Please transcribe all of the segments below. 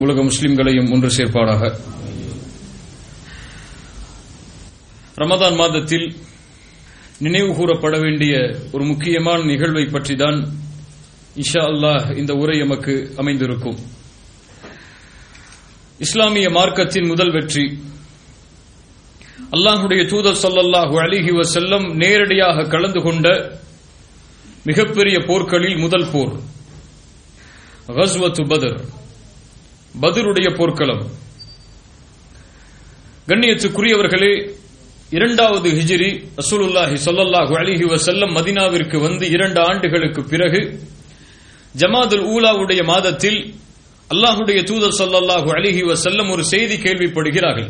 உலக முஸ்லிம்களையும் ஒன்று சேர்ப்பாடாக ரமதான் மாதத்தில் நினைவு கூறப்பட வேண்டிய ஒரு முக்கியமான நிகழ்வை பற்றி தான் இஷா அல்லாஹ் இந்த உரை எமக்கு அமைந்திருக்கும் இஸ்லாமிய மார்க்கத்தின் முதல் வெற்றி அல்லாஹுடைய தூதர் சொல்லல்லாஹு அலிஹி வசல்லம் நேரடியாக கலந்து கொண்ட மிகப்பெரிய போர்க்களில் முதல் போர் கஸ்வத்து பதர் பதருடைய போர்க்களம் கண்ணியத்துக்குரியவர்களே இரண்டாவது ஹிஜிரி ரசூலுல்லாஹி சொல்லல்லாஹு அலிஹி வசல்லம் மதினாவிற்கு வந்து இரண்டு ஆண்டுகளுக்கு பிறகு ஜமாதுல் ஊலாவுடைய மாதத்தில் அல்லாஹுடைய தூதர் சொல்லல்லாஹு அலிஹி வசல்லம் ஒரு செய்தி கேள்விப்படுகிறார்கள்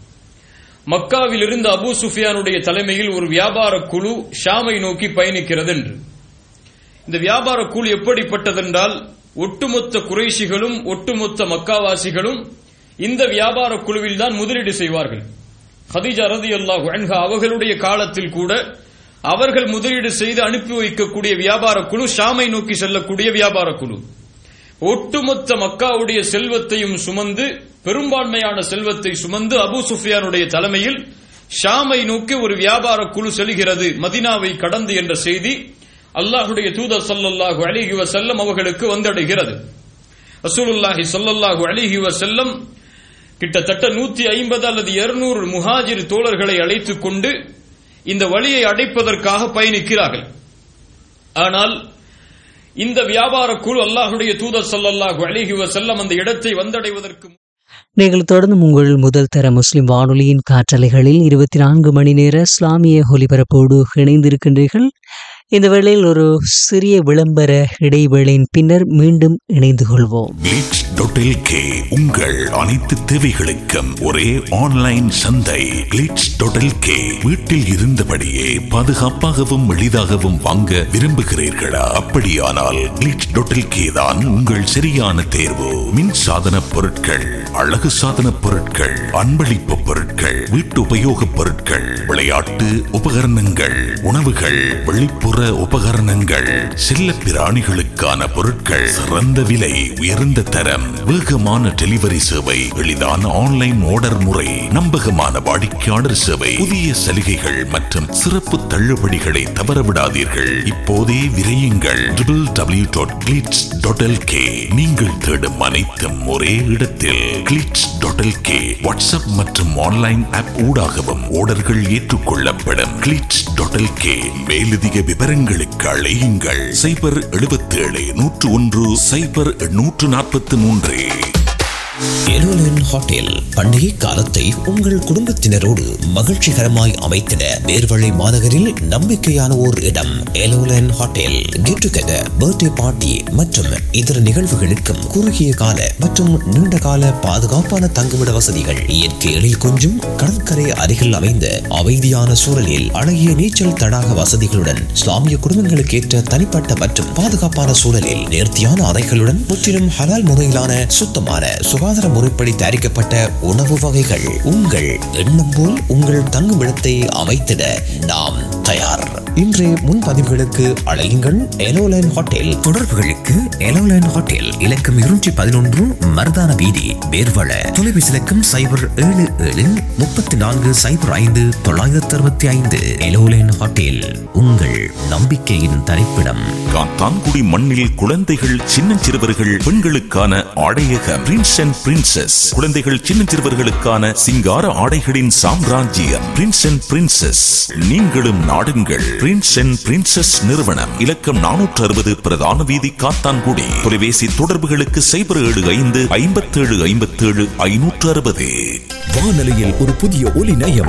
மக்காவில் இருந்து அபு சுஃபியானுடைய தலைமையில் ஒரு வியாபார குழு ஷாமை நோக்கி பயணிக்கிறது என்று இந்த வியாபார குழு எப்படிப்பட்டதென்றால் ஒட்டுமொத்த குறைஷிகளும் ஒட்டுமொத்த மக்காவாசிகளும் இந்த வியாபார குழுவில் தான் முதலீடு செய்வார்கள் ஹதீஜா ரதி அல்லாஹு அன்ஹா அவர்களுடைய காலத்தில் கூட அவர்கள் முதலீடு செய்து அனுப்பி வைக்கக்கூடிய வியாபார குழு ஷாமை நோக்கி செல்லக்கூடிய வியாபார குழு ஒட்டுமொத்த மக்காவுடைய செல்வத்தையும் சுமந்து பெரும்பான்மையான செல்வத்தை சுமந்து அபு சுஃபியானுடைய தலைமையில் ஷாமை நோக்கி ஒரு வியாபார குழு செல்கிறது மதினாவை கடந்து என்ற செய்தி அல்லாஹுடைய தூதர் சல்லல்லாஹு அலிஹி வசல்லம் அவர்களுக்கு வந்தடைகிறது ரசூலுல்லாஹி சல்லல்லாஹு அலிஹி வசல்லம் கிட்டத்தட்ட நூத்தி ஐம்பது அல்லது இருநூறு முஹாஜிர் தோழர்களை அழைத்துக் கொண்டு இந்த வழியை அடைப்பதற்காக பயணிக்கிறார்கள் ஆனால் இந்த வியாபார குழு அல்லாஹுடைய தூதர் சல்லல்லாஹு அலிஹி வசல்லம் அந்த இடத்தை வந்தடைவதற்கு நீங்கள் தொடர்ந்து உங்கள் முதல் தர முஸ்லிம் வானொலியின் காற்றலைகளில் இருபத்தி நான்கு மணி நேர இஸ்லாமிய ஒலிபரப்போடு இணைந்திருக்கின்றீர்கள் இந்த வேளையில் ஒரு சிறிய விளம்பர இடைவேளையின் பின்னர் மீண்டும் இணைந்து கொள்வோம் கிளிட்ஸ் டொட்டில் கே உங்கள் அனைத்து தேவைகளுக்கும் ஒரே ஆன்லைன் சந்தை கிளிட்ஸ் டொட்டில் கே வீட்டில் இருந்தபடியே பாதுகாப்பாகவும் எளிதாகவும் வாங்க விரும்புகிறீர்களா அப்படியானால் கிளிட்ஸ் டொட்டில் கே தான் உங்கள் சரியான தேர்வு மின் சாதன பொருட்கள் அழகு சாதன பொருட்கள் அன்பளிப்பு பொருட்கள் வீட்டு உபயோக பொருட்கள் விளையாட்டு உபகரணங்கள் உணவுகள் வெளிப்புற உபகரணங்கள் செல்ல பிராணிகளுக்கான பொருட்கள் சிறந்த விலை உயர்ந்த தரம் வேகமான டெலிவரி சேவை எளிதான ஆன்லைன் ஆர்டர் முறை நம்பகமான வாடிக்கையாளர் சேவை புதிய சலுகைகள் மற்றும் சிறப்பு தள்ளுபடிகளை தவறவிடாதீர்கள் இப்போதே விரையுங்கள் W dot Glitz dot K நீங்கள் தேடும் அனைத்தும் ஒரே இடத்தில் கிளிட்ஸ் டாட் கே வாட்ஸ்அப் மற்றும் ஆன்லைன் ஆப் ஊடாகவும் ஆர்டர்கள் ஏற்றுக்கொள்ளப்படும் கிளிட்ஸ் டாட் கே மேலதிக விவரங்களுக்கு அழையுங்கள் சைபர் எழுபத்தி ஏழு நூற்று ஒன்று சைபர் நூற்று நாற்பத்தி மூன்று எலோலன் ஹோட்டல் பண்டிகை காலத்தை உங்கள் குடும்பத்தினரோடு மகிழ்ச்சிகரமாய் அமைத்திட நேர்வழி மாநகரில் நம்பிக்கையான ஓர் இடம் எலோலன் hotel get together birthday party மற்றும் இதர நிகழ்வுகளுக்கும் குறுகிய கால மற்றும் நீண்ட கால பாதுகாப்பான தங்குமிட வசதிகள் இயற்கை எழில் கொஞ்சம் கடற்கரை அருகில் அமைந்த அமைதியான சூழலில் அழகிய நீச்சல் தடாக வசதிகளுடன் இஸ்லாமிய குடும்பங்களுக்கு ஏற்ற தனிப்பட்ட மற்றும் பாதுகாப்பான சூழலில் நேர்த்தியான அறைகளுடன் முற்றிலும் ஹலால் முறையிலான சுத்தமான சுகாதார முறைப்படி தயாரிக்கப்பட்ட உணவு வகைகள் உங்கள் எண்ணம் போல் உங்கள் தங்குமிடத்தை அமைத்திட நாம் தயார் இன்றைய முன்பதிவுகளுக்கு அழையுங்கள் எலோலைன் ஹோட்டல் தொடர்புகளுக்கு எலோலைன் ஹோட்டல் இலக்கம் இருநூற்றி பதினொன்று மருதான வீதி வேர்வள தொலைபேசி இலக்கம் சைபர் ஏழு ஏழு முப்பத்தி நான்கு சைபர் ஐந்து தொள்ளாயிரத்தி அறுபத்தி ஐந்து எலோலைன் ஹோட்டல் உங்கள் நம்பிக்கையின் தரிப்பிடம் காத்தான்குடி மண்ணில் குழந்தைகள் சின்னஞ்சிறுவர்கள் பெண்களுக்கான ஆடையக பிரின்ஸ் அண்ட் பிரின்சஸ் குழந்தைகள் சின்னஞ்சிறுவர்களுக்கான சிங்கார ஆடைகளின் சாம்ராஜ்யம் பிரின்ஸ் அண்ட் பிரின்சஸ் நீங்களும் நாடுங்கள் பிரின்ஸ் அண்ட் பிரின்சஸ் நிறுவனம் இலக்கம் நானூற்று அறுபது பிரதான வீதி காத்தான்குடி தொலைபேசி தொடர்புகளுக்கு சைபர் ஏழு ஐந்து ஐம்பத்தேழு ஐம்பத்தேழு ஐநூற்று அறுபது வானொலியில் ஒரு புதிய ஒலி நயம்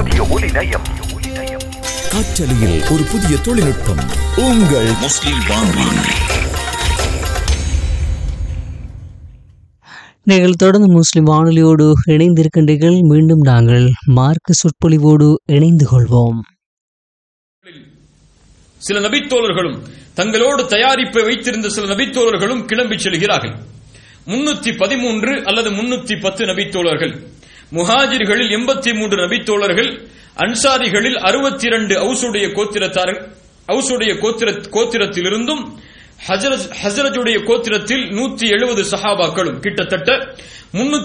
காற்றலையில் ஒரு புதிய தொழில்நுட்பம் உங்கள் முஸ்லிம் வானொலி நீங்கள் தொடர்ந்து முஸ்லிம் வானொலியோடு இணைந்திருக்கின்றீர்கள் மீண்டும் நாங்கள் மார்க்க சொற்பொழிவோடு இணைந்து கொள்வோம் சில நபித்தோழர்களும் தங்களோடு தயாரிப்பை வைத்திருந்த சில நபித்தோழர்களும் கிளம்பி செல்கிறார்கள் முன்னூத்தி பதிமூன்று அல்லது முன்னூத்தி பத்து நபித்தோழர்கள் முஹாஜிர்களில் எண்பத்தி மூன்று நபித்தோழர்கள் அன்சாரிகளில் அறுபத்தி இரண்டு அவுசுடைய கோத்திரத்தார்கள் அவுசுடைய கோத்திர கோத்திரத்திலிருந்தும் ஹஜரஜுடைய கோத்திரத்தில் நூற்றி எழுபது சஹாபாக்களும் கிட்டத்தட்ட முன்னூத்தி